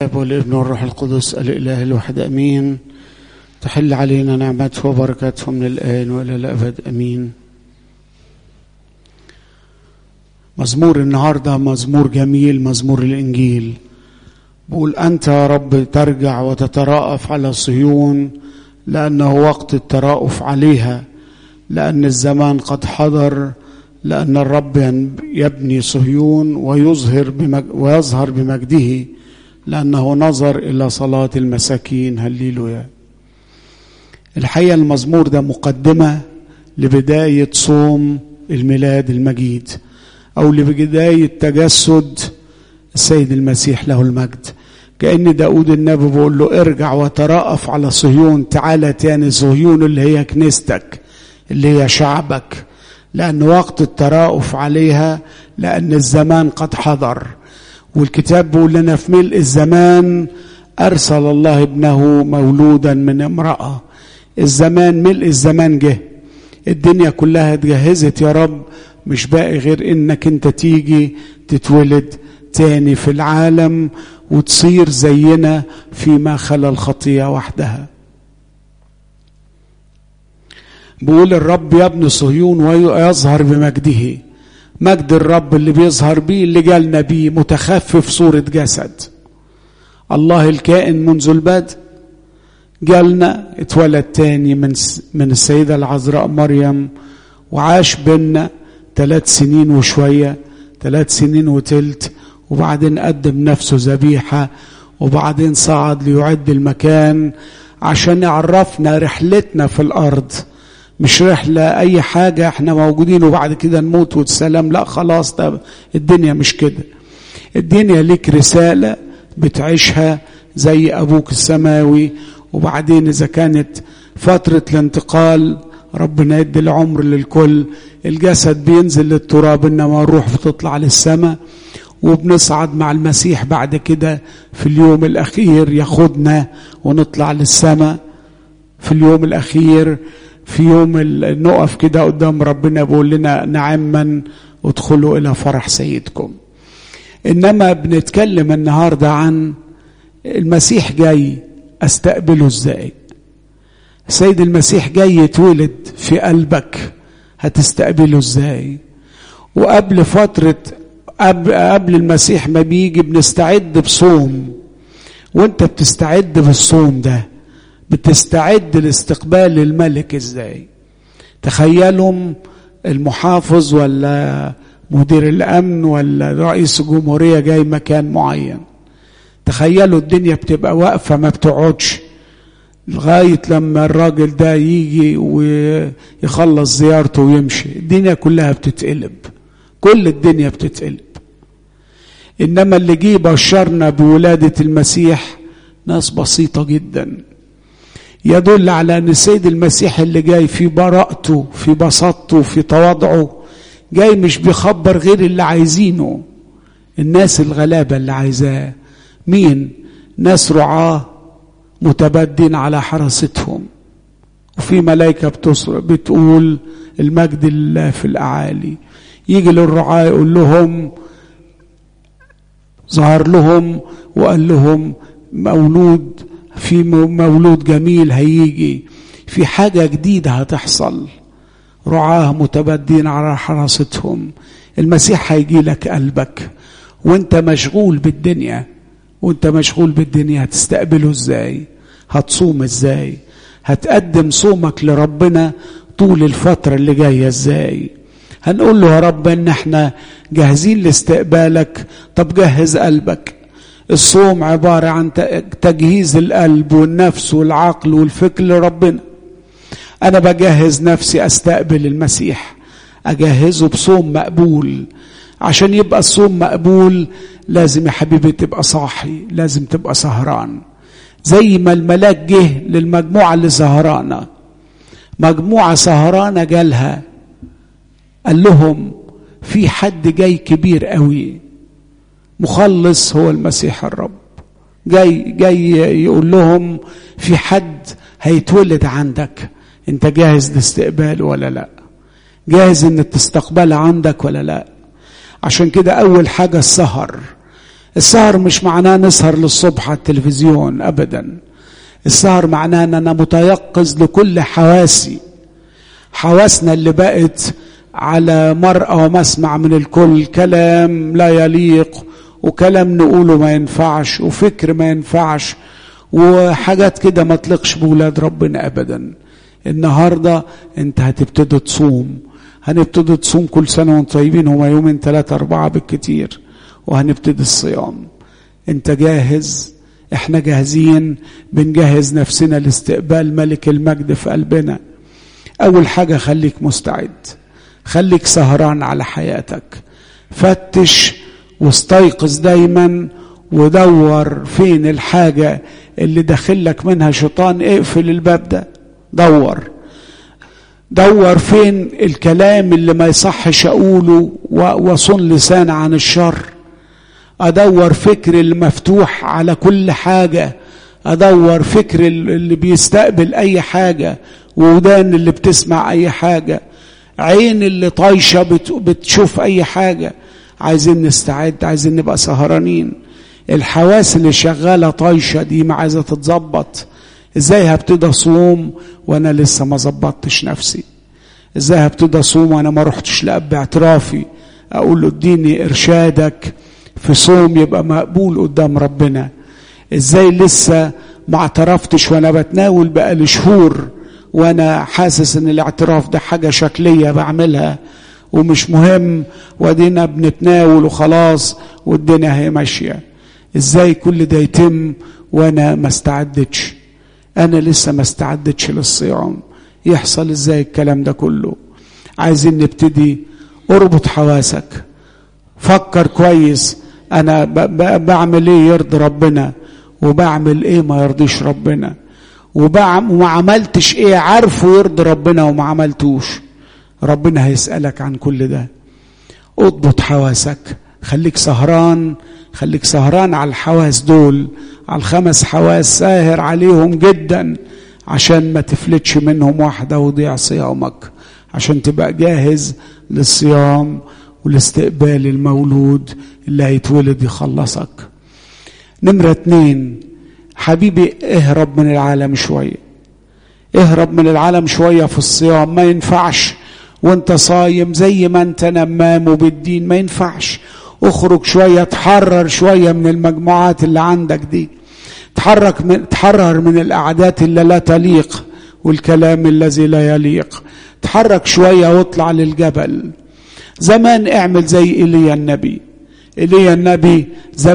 الاب والابن والروح القدس الاله الواحد امين تحل علينا نعمته وبركاته من الان والى الابد امين مزمور النهارده مزمور جميل مزمور الانجيل بقول انت يا رب ترجع وتتراءف على صهيون لانه وقت التراءف عليها لان الزمان قد حضر لان الرب يبني صهيون ويظهر بمج... ويظهر بمجده لأنه نظر إلى صلاة المساكين هللويا الحقيقة المزمور ده مقدمة لبداية صوم الميلاد المجيد أو لبداية تجسد السيد المسيح له المجد كأن داود النبي بيقول له ارجع وترأف على صهيون تعالى تاني صهيون اللي هي كنيستك اللي هي شعبك لأن وقت الترأف عليها لأن الزمان قد حضر والكتاب بيقول لنا في ملء الزمان أرسل الله ابنه مولودا من امرأة الزمان ملء الزمان جه الدنيا كلها اتجهزت يا رب مش باقي غير انك انت تيجي تتولد تاني في العالم وتصير زينا فيما خلا الخطية وحدها بيقول الرب يبني صهيون ويظهر بمجده مجد الرب اللي بيظهر بيه اللي جالنا بيه متخفف صورة جسد الله الكائن منذ البدء جالنا اتولد تاني من من السيدة العذراء مريم وعاش بينا ثلاث سنين وشوية ثلاث سنين وتلت وبعدين قدم نفسه ذبيحة وبعدين صعد ليعد المكان عشان يعرفنا رحلتنا في الأرض مش رحلة أي حاجة احنا موجودين وبعد كده نموت والسلام لا خلاص ده الدنيا مش كده الدنيا ليك رسالة بتعيشها زي أبوك السماوي وبعدين إذا كانت فترة الانتقال ربنا يدي العمر للكل الجسد بينزل للتراب إنما الروح بتطلع للسماء وبنصعد مع المسيح بعد كده في اليوم الأخير ياخدنا ونطلع للسماء في اليوم الأخير في يوم نقف كده قدام ربنا بيقول لنا نعما ادخلوا الى فرح سيدكم انما بنتكلم النهارده عن المسيح جاي استقبله ازاي السيد المسيح جاي يتولد في قلبك هتستقبله ازاي وقبل فترة قبل المسيح ما بيجي بنستعد بصوم وانت بتستعد بالصوم ده بتستعد لاستقبال الملك ازاي تخيلهم المحافظ ولا مدير الامن ولا رئيس الجمهوريه جاي مكان معين تخيلوا الدنيا بتبقى واقفه ما بتقعدش لغايه لما الراجل ده يجي ويخلص زيارته ويمشي الدنيا كلها بتتقلب كل الدنيا بتتقلب انما اللي جه بشرنا بولاده المسيح ناس بسيطه جدا يدل على ان السيد المسيح اللي جاي في براءته في بساطته في تواضعه جاي مش بيخبر غير اللي عايزينه الناس الغلابة اللي عايزاه مين ناس رعاة متبدين على حراستهم وفي ملائكة بتقول المجد لله في الأعالي يجي للرعاة يقول لهم ظهر لهم وقال لهم مولود في مولود جميل هيجي في حاجة جديدة هتحصل رعاه متبدين على حراستهم المسيح هيجي لك قلبك وانت مشغول بالدنيا وانت مشغول بالدنيا هتستقبله ازاي هتصوم ازاي هتقدم صومك لربنا طول الفترة اللي جاية ازاي هنقول له يا رب ان احنا جاهزين لاستقبالك طب جهز قلبك الصوم عبارة عن تجهيز القلب والنفس والعقل والفكر لربنا أنا بجهز نفسي أستقبل المسيح أجهزه بصوم مقبول عشان يبقى الصوم مقبول لازم يا حبيبي تبقى صاحي لازم تبقى سهران زي ما الملاك جه للمجموعة اللي سهرانة مجموعة سهرانة جالها قال لهم في حد جاي كبير قوي مخلص هو المسيح الرب جاي جاي يقول لهم في حد هيتولد عندك انت جاهز لاستقباله ولا لا جاهز ان تستقبله عندك ولا لا عشان كده اول حاجه السهر السهر مش معناه نسهر للصبح على التلفزيون ابدا السهر معناه ان انا متيقظ لكل حواسي حواسنا اللي بقت على مرأى ومسمع من الكل كلام لا يليق وكلام نقوله ما ينفعش وفكر ما ينفعش وحاجات كده ما تلقش بولاد ربنا ابدا النهارده انت هتبتدي تصوم هنبتدي تصوم كل سنه وانتم طيبين هما يومين ثلاثه اربعه بالكتير وهنبتدي الصيام انت جاهز احنا جاهزين بنجهز نفسنا لاستقبال ملك المجد في قلبنا اول حاجه خليك مستعد خليك سهران على حياتك فتش واستيقظ دايما ودور فين الحاجة اللي داخلك منها شيطان اقفل الباب ده دور دور فين الكلام اللي ما يصحش اقوله وصن لسان عن الشر ادور فكر المفتوح على كل حاجة ادور فكر اللي بيستقبل اي حاجة ودان اللي بتسمع اي حاجة عين اللي طايشة بتشوف اي حاجة عايزين نستعد عايزين نبقى سهرانين الحواس اللي شغالة طايشة دي ما عايزة تتظبط ازاي هبتدي اصوم وانا لسه ما ظبطتش نفسي ازاي هبتدي اصوم وانا ما رحتش لاب اعترافي اقول له اديني ارشادك في صوم يبقى مقبول قدام ربنا ازاي لسه ما اعترفتش وانا بتناول بقالي شهور وانا حاسس ان الاعتراف ده حاجه شكليه بعملها ومش مهم وادينا بنتناول وخلاص والدنيا هي ماشيه ازاي كل ده يتم وانا ما استعدتش انا لسه ما استعدتش للصيام يحصل ازاي الكلام ده كله عايزين نبتدي اربط حواسك فكر كويس انا بعمل ايه يرضي ربنا وبعمل ايه ما يرضيش ربنا وما عملتش ايه عارفه يرضي ربنا وما عملتوش ربنا هيسألك عن كل ده اضبط حواسك خليك سهران خليك سهران على الحواس دول على الخمس حواس ساهر عليهم جدا عشان ما تفلتش منهم واحدة وضيع صيامك عشان تبقى جاهز للصيام ولاستقبال المولود اللي هيتولد يخلصك نمرة اتنين حبيبي اهرب من العالم شوية اهرب من العالم شوية في الصيام ما ينفعش وانت صايم زي ما انت نمام وبالدين ما ينفعش اخرج شوية تحرر شوية من المجموعات اللي عندك دي تحرك من تحرر من القعدات اللي لا تليق والكلام الذي لا يليق تحرك شوية واطلع للجبل زمان اعمل زي ايليا النبي ايليا النبي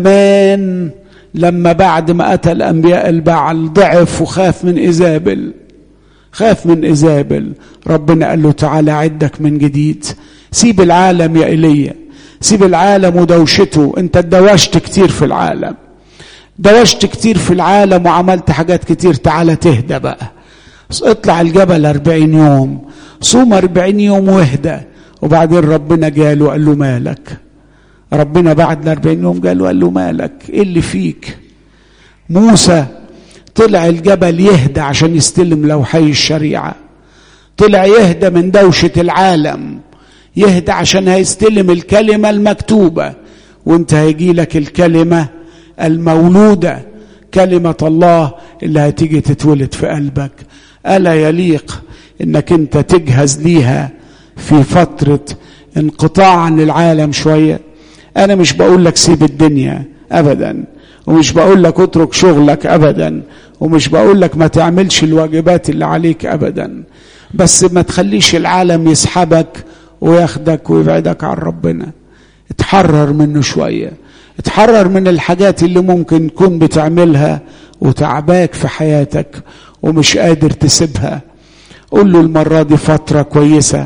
زمان لما بعد ما اتى الانبياء البعل ضعف وخاف من ايزابل خاف من ايزابل ربنا قال له تعالى عدك من جديد سيب العالم يا ايليا سيب العالم ودوشته انت اتدوشت كتير في العالم دوشت كتير في العالم وعملت حاجات كتير تعالى تهدى بقى اطلع الجبل أربعين يوم صوم أربعين يوم واهدى وبعدين ربنا جاله قال له مالك ربنا بعد الأربعين يوم قال له قال له مالك ايه اللي فيك موسى طلع الجبل يهدى عشان يستلم لوحي الشريعة طلع يهدى من دوشة العالم يهدى عشان هيستلم الكلمة المكتوبة وانت هيجي لك الكلمة المولودة كلمة الله اللي هتيجي تتولد في قلبك ألا يليق انك انت تجهز ليها في فترة انقطاع عن العالم شوية انا مش بقول لك سيب الدنيا ابدا ومش بقول لك اترك شغلك ابدا ومش بقول لك ما تعملش الواجبات اللي عليك ابدا بس ما تخليش العالم يسحبك وياخدك ويبعدك عن ربنا اتحرر منه شوية اتحرر من الحاجات اللي ممكن تكون بتعملها وتعباك في حياتك ومش قادر تسيبها قول له المرة دي فترة كويسة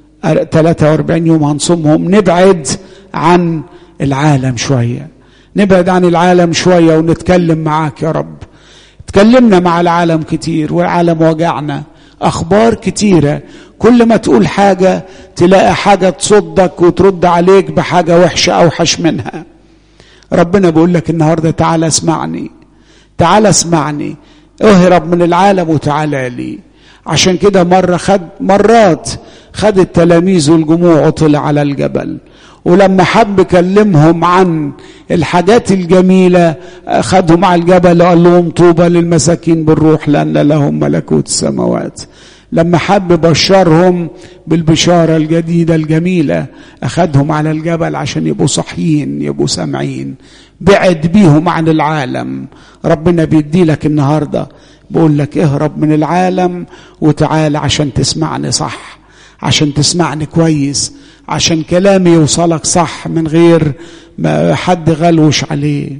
43 يوم هنصومهم نبعد عن العالم شوية نبعد عن العالم شوية ونتكلم معاك يا رب تكلمنا مع العالم كتير والعالم وجعنا أخبار كتيرة كل ما تقول حاجة تلاقي حاجة تصدك وترد عليك بحاجة وحشة أوحش منها ربنا بيقول لك النهاردة تعالى اسمعني تعالى اسمعني اهرب من العالم وتعالى لي عشان كده مرة خد مرات خد التلاميذ والجموع وطلع على الجبل ولما حب كلمهم عن الحاجات الجميلة أخذهم على الجبل وقال لهم طوبى للمساكين بالروح لأن لهم ملكوت السماوات لما حب بشرهم بالبشارة الجديدة الجميلة أخذهم على الجبل عشان يبقوا صحيين يبقوا سامعين بعد بيهم عن العالم ربنا بيدي لك النهاردة بقول لك اهرب من العالم وتعال عشان تسمعني صح عشان تسمعني كويس عشان كلامي يوصلك صح من غير ما حد غلوش عليه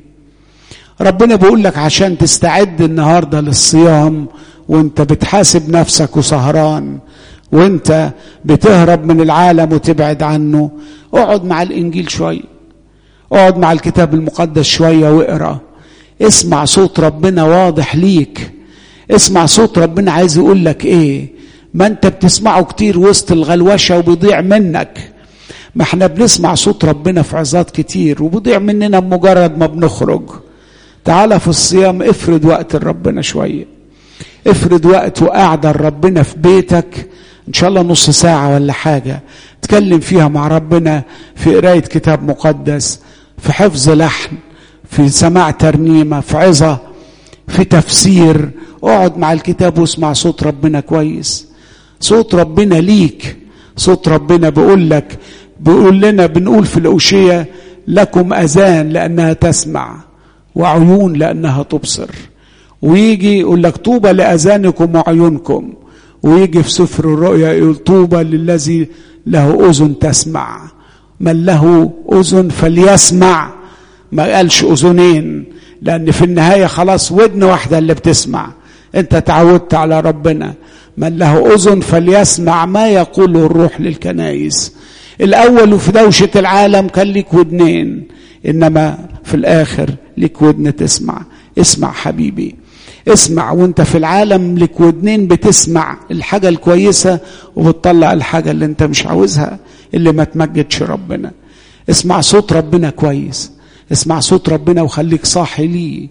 ربنا بيقول لك عشان تستعد النهارده للصيام وانت بتحاسب نفسك وسهران وانت بتهرب من العالم وتبعد عنه اقعد مع الانجيل شويه اقعد مع الكتاب المقدس شويه واقرا اسمع صوت ربنا واضح ليك اسمع صوت ربنا عايز يقول لك ايه ما انت بتسمعه كتير وسط الغلوشه وبيضيع منك ما احنا بنسمع صوت ربنا في عظات كتير وبيضيع مننا بمجرد ما بنخرج تعالى في الصيام افرد وقت لربنا شويه افرد وقت وقعدة ربنا في بيتك ان شاء الله نص ساعة ولا حاجة تكلم فيها مع ربنا في قراية كتاب مقدس في حفظ لحن في سماع ترنيمة في عظة في تفسير اقعد مع الكتاب واسمع صوت ربنا كويس صوت ربنا ليك صوت ربنا بيقول لك بيقول لنا بنقول في الأوشية لكم أذان لأنها تسمع وعيون لأنها تبصر ويجي يقول لك طوبى لأذانكم وعيونكم ويجي في سفر الرؤيا يقول طوبى للذي له أذن تسمع من له أذن فليسمع ما قالش أذنين لأن في النهاية خلاص ودن واحدة اللي بتسمع أنت تعودت على ربنا من له أذن فليسمع ما يقوله الروح للكنائس الأول في دوشة العالم كان ليك ودنين إنما في الآخر ليك ودن تسمع اسمع حبيبي اسمع وانت في العالم لك ودنين بتسمع الحاجة الكويسة وبتطلع الحاجة اللي انت مش عاوزها اللي ما تمجدش ربنا اسمع صوت ربنا كويس اسمع صوت ربنا وخليك صاحي ليه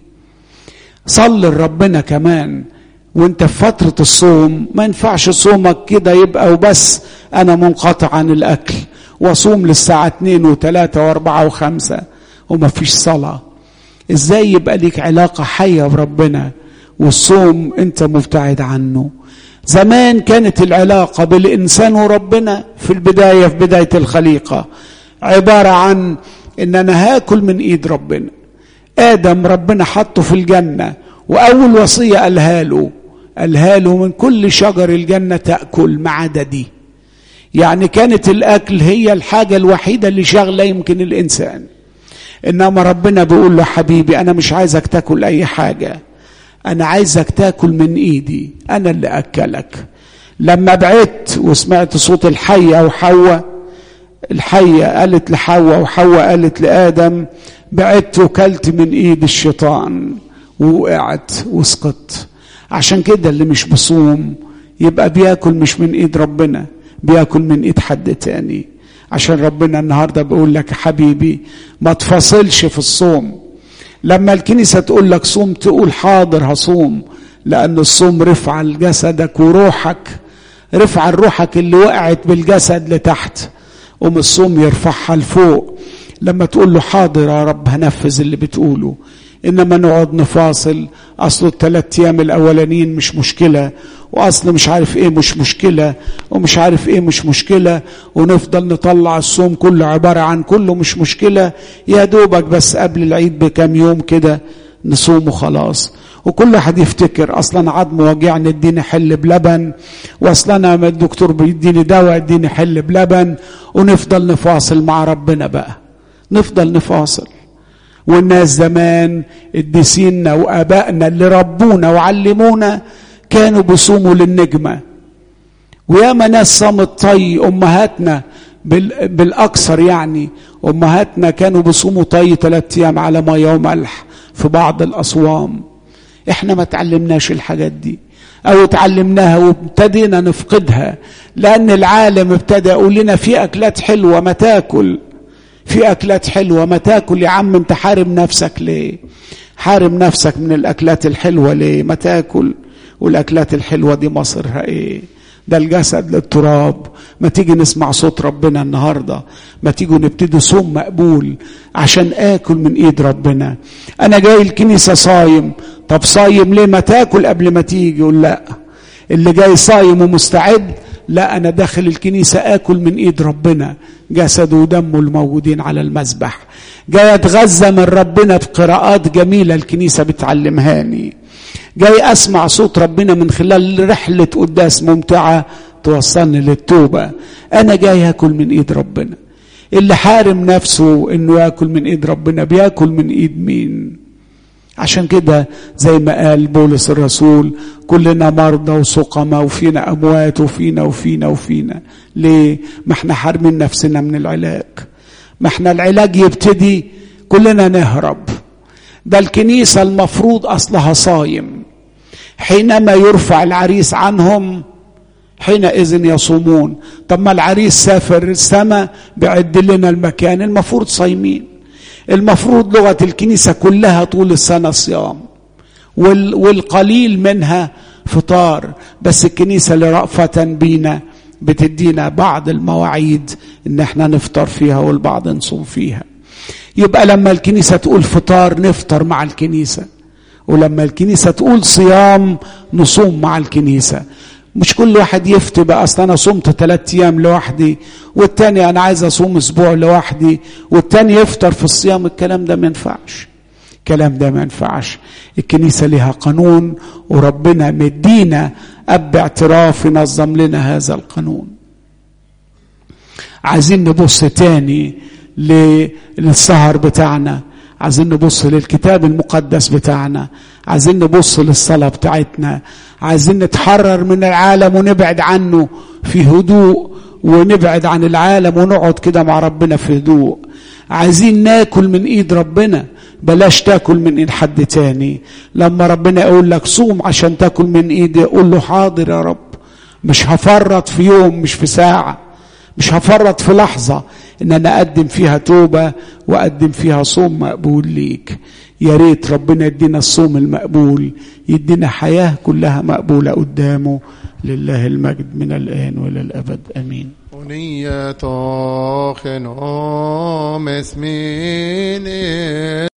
صل لربنا كمان وانت في فترة الصوم ما ينفعش صومك كده يبقى وبس انا منقطع عن الاكل واصوم للساعة اتنين وتلاتة واربعة وخمسة وما فيش صلاة ازاي يبقى ليك علاقة حية بربنا والصوم انت مبتعد عنه زمان كانت العلاقة بالإنسان وربنا في البداية في بداية الخليقة عبارة عن إن أنا هاكل من إيد ربنا آدم ربنا حطه في الجنة وأول وصية قالها له قالها له من كل شجر الجنة تأكل ما عدا دي يعني كانت الأكل هي الحاجة الوحيدة اللي شغلة يمكن الإنسان إنما ربنا بيقول له حبيبي أنا مش عايزك تاكل أي حاجة أنا عايزك تاكل من إيدي أنا اللي أكلك لما بعدت وسمعت صوت الحية وحواء الحية قالت لحواء وحواء قالت لآدم بعدت وكلت من إيد الشيطان ووقعت وسقطت عشان كده اللي مش بصوم يبقى بياكل مش من إيد ربنا بياكل من إيد حد تاني عشان ربنا النهارده بيقول لك حبيبي ما تفاصلش في الصوم لما الكنيسة تقول لك صوم تقول حاضر هصوم لأن الصوم رفع لجسدك وروحك رفع روحك اللي وقعت بالجسد لتحت قوم الصوم يرفعها لفوق لما تقول له حاضر يا رب هنفذ اللي بتقوله انما نقعد نفاصل اصل الثلاث ايام الاولانيين مش مشكله واصل مش عارف ايه مش مشكله ومش عارف ايه مش مشكله ونفضل نطلع الصوم كله عباره عن كله مش مشكله يا دوبك بس قبل العيد بكام يوم كده نصوم وخلاص وكل واحد يفتكر اصلا عظم وجعني اديني حل بلبن واصلا انا الدكتور بيديني دواء اديني حل بلبن ونفضل نفاصل مع ربنا بقى نفضل نفاصل والناس زمان الدسينا وابائنا اللي ربونا وعلمونا كانوا بيصوموا للنجمه وياما ناس صامت طي امهاتنا بالاكثر يعني امهاتنا كانوا بيصوموا طي ثلاث ايام على ميه وملح في بعض الاصوام احنا ما تعلمناش الحاجات دي او تعلمناها وابتدينا نفقدها لان العالم ابتدى يقول لنا في اكلات حلوه ما تاكل في اكلات حلوه ما تاكل يا عم انت حارم نفسك ليه حارم نفسك من الاكلات الحلوه ليه ما تاكل والاكلات الحلوه دي مصيرها ايه ده الجسد للتراب ما تيجي نسمع صوت ربنا النهارده ما تيجوا نبتدي صوم مقبول عشان اكل من ايد ربنا انا جاي الكنيسه صايم طب صايم ليه ما تاكل قبل ما تيجي يقول لا اللي جاي صايم ومستعد لا انا داخل الكنيسه اكل من ايد ربنا جسده ودمه الموجودين على المذبح جاي اتغذى من ربنا بقراءات جميله الكنيسه بتعلمهاني جاي اسمع صوت ربنا من خلال رحله قداس ممتعه توصلني للتوبه انا جاي اكل من ايد ربنا اللي حارم نفسه انه ياكل من ايد ربنا بياكل من ايد مين عشان كده زي ما قال بولس الرسول كلنا مرضى وسقمة وفينا أموات وفينا وفينا وفينا ليه؟ ما احنا حارمين نفسنا من العلاج ما احنا العلاج يبتدي كلنا نهرب ده الكنيسة المفروض أصلها صايم حينما يرفع العريس عنهم حينئذ يصومون طب ما العريس سافر السماء بيعد لنا المكان المفروض صايمين المفروض لغة الكنيسة كلها طول السنة صيام والقليل منها فطار بس الكنيسة لرأفة بينا بتدينا بعض المواعيد ان احنا نفطر فيها والبعض نصوم فيها يبقى لما الكنيسة تقول فطار نفطر مع الكنيسة ولما الكنيسة تقول صيام نصوم مع الكنيسة مش كل واحد يفتي بقى اصل انا صمت ثلاث ايام لوحدي والتاني انا عايز اصوم اسبوع لوحدي والتاني يفطر في الصيام الكلام ده ما ينفعش الكلام ده ما ينفعش الكنيسه لها قانون وربنا مدينا اب اعتراف ينظم لنا هذا القانون عايزين نبص تاني للسهر بتاعنا عايزين نبص للكتاب المقدس بتاعنا عايزين نبص للصلاة بتاعتنا عايزين نتحرر من العالم ونبعد عنه في هدوء ونبعد عن العالم ونقعد كده مع ربنا في هدوء عايزين ناكل من ايد ربنا بلاش تاكل من ايد حد تاني لما ربنا يقول لك صوم عشان تاكل من ايدي قول له حاضر يا رب مش هفرط في يوم مش في ساعه مش هفرط في لحظه ان انا اقدم فيها توبه واقدم فيها صوم مقبول ليك يا ريت ربنا يدينا الصوم المقبول يدينا حياه كلها مقبوله قدامه لله المجد من الان والى الابد امين ونية خنوم اسمين